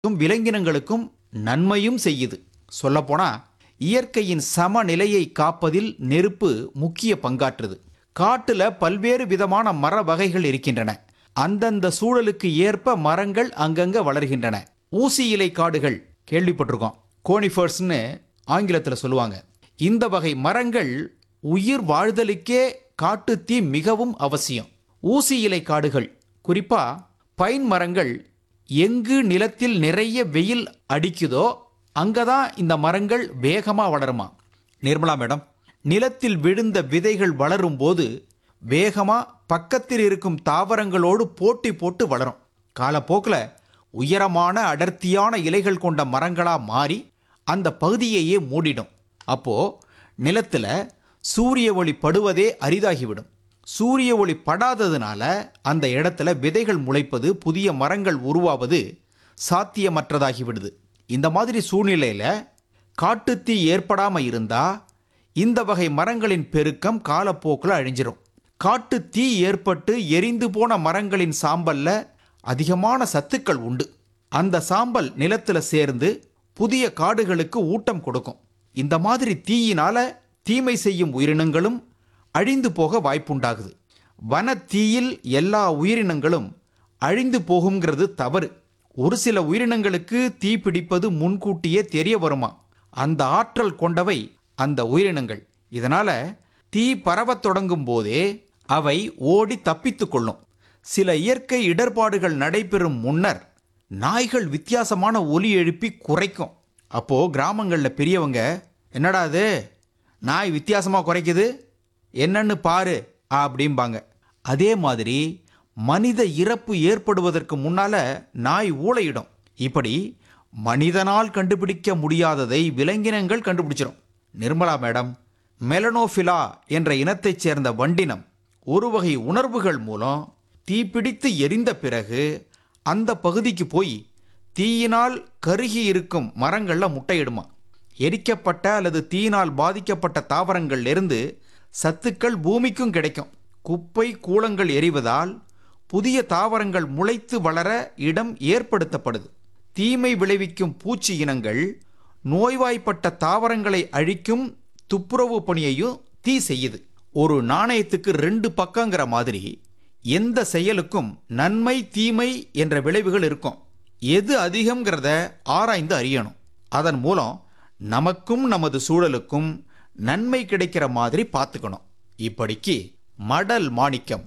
விலங்கினங்களுக்கும் நன்மையும் செய்யுது சொல்லப்போனா இயற்கையின் சமநிலையை காப்பதில் நெருப்பு முக்கிய பங்காற்றுது காட்டுல பல்வேறு விதமான மர வகைகள் இருக்கின்றன அந்தந்த சூழலுக்கு ஏற்ப மரங்கள் அங்கங்க வளர்கின்றன ஊசி இலை காடுகள் கேள்விப்பட்டிருக்கோம் கோனிஃபர்ஸ்னு ஆங்கிலத்தில் சொல்லுவாங்க இந்த வகை மரங்கள் உயிர் வாழ்தலுக்கே காட்டுத்தீ மிகவும் அவசியம் ஊசி இலை காடுகள் குறிப்பா பைன் மரங்கள் எங்கு நிலத்தில் நிறைய வெயில் அடிக்குதோ அங்கதான் இந்த மரங்கள் வேகமா வளருமா நிர்மலா மேடம் நிலத்தில் விழுந்த விதைகள் வளரும் போது வேகமா பக்கத்தில் இருக்கும் தாவரங்களோடு போட்டி போட்டு வளரும் காலப்போக்கில் உயரமான அடர்த்தியான இலைகள் கொண்ட மரங்களா மாறி அந்த பகுதியையே மூடிடும் அப்போ நிலத்துல சூரிய ஒளி படுவதே அரிதாகிவிடும் சூரிய ஒளி படாததுனால அந்த இடத்துல விதைகள் முளைப்பது புதிய மரங்கள் உருவாவது சாத்தியமற்றதாகிவிடுது இந்த மாதிரி சூழ்நிலையில காட்டுத்தீ ஏற்படாம இருந்தா இந்த வகை மரங்களின் பெருக்கம் காலப்போக்கில் அழிஞ்சிரும் காட்டு தீ ஏற்பட்டு எரிந்து போன மரங்களின் சாம்பல்ல அதிகமான சத்துக்கள் உண்டு அந்த சாம்பல் நிலத்துல சேர்ந்து புதிய காடுகளுக்கு ஊட்டம் கொடுக்கும் இந்த மாதிரி தீயினால தீமை செய்யும் உயிரினங்களும் அழிந்து போக வாய்ப்புண்டாகுது வன தீயில் எல்லா உயிரினங்களும் அழிந்து போகுங்கிறது தவறு ஒரு சில உயிரினங்களுக்கு தீ பிடிப்பது முன்கூட்டியே தெரிய வருமா அந்த ஆற்றல் கொண்டவை அந்த உயிரினங்கள் இதனால தீ பரவத் தொடங்கும் போதே அவை ஓடி தப்பித்துக் கொள்ளும் சில இயற்கை இடர்பாடுகள் நடைபெறும் முன்னர் நாய்கள் வித்தியாசமான ஒலி எழுப்பி குறைக்கும் அப்போ கிராமங்கள்ல பெரியவங்க என்னடா அது நாய் வித்தியாசமா குறைக்குது என்னன்னு பாரு அப்படிம்பாங்க அதே மாதிரி மனித இறப்பு ஏற்படுவதற்கு முன்னால நாய் ஊளையிடும் இப்படி மனிதனால் கண்டுபிடிக்க முடியாததை விலங்கினங்கள் கண்டுபிடிச்சிடும் நிர்மலா மேடம் மெலனோஃபிலா என்ற இனத்தைச் சேர்ந்த வண்டினம் ஒரு வகை உணர்வுகள் மூலம் தீப்பிடித்து எரிந்த பிறகு அந்த பகுதிக்கு போய் தீயினால் கருகி இருக்கும் மரங்கள்ல முட்டையிடுமா எரிக்கப்பட்ட அல்லது தீயினால் பாதிக்கப்பட்ட தாவரங்கள்ல இருந்து சத்துக்கள் பூமிக்கும் கிடைக்கும் குப்பை கூளங்கள் எரிவதால் புதிய தாவரங்கள் முளைத்து வளர இடம் ஏற்படுத்தப்படுது தீமை விளைவிக்கும் பூச்சி இனங்கள் நோய்வாய்ப்பட்ட தாவரங்களை அழிக்கும் துப்புரவு பணியையும் தீ செய்யுது ஒரு நாணயத்துக்கு ரெண்டு பக்கங்கிற மாதிரி எந்த செயலுக்கும் நன்மை தீமை என்ற விளைவுகள் இருக்கும் எது அதிகம்ங்கிறத ஆராய்ந்து அறியணும் அதன் மூலம் நமக்கும் நமது சூழலுக்கும் நன்மை கிடைக்கிற மாதிரி பார்த்துக்கணும் இப்படிக்கு மடல் மாணிக்கம்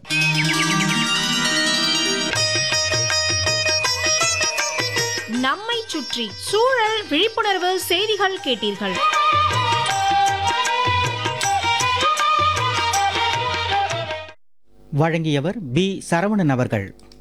நம்மை சுற்றி சூழல் விழிப்புணர்வு செய்திகள் கேட்டீர்கள் வழங்கியவர் பி சரவணன் அவர்கள்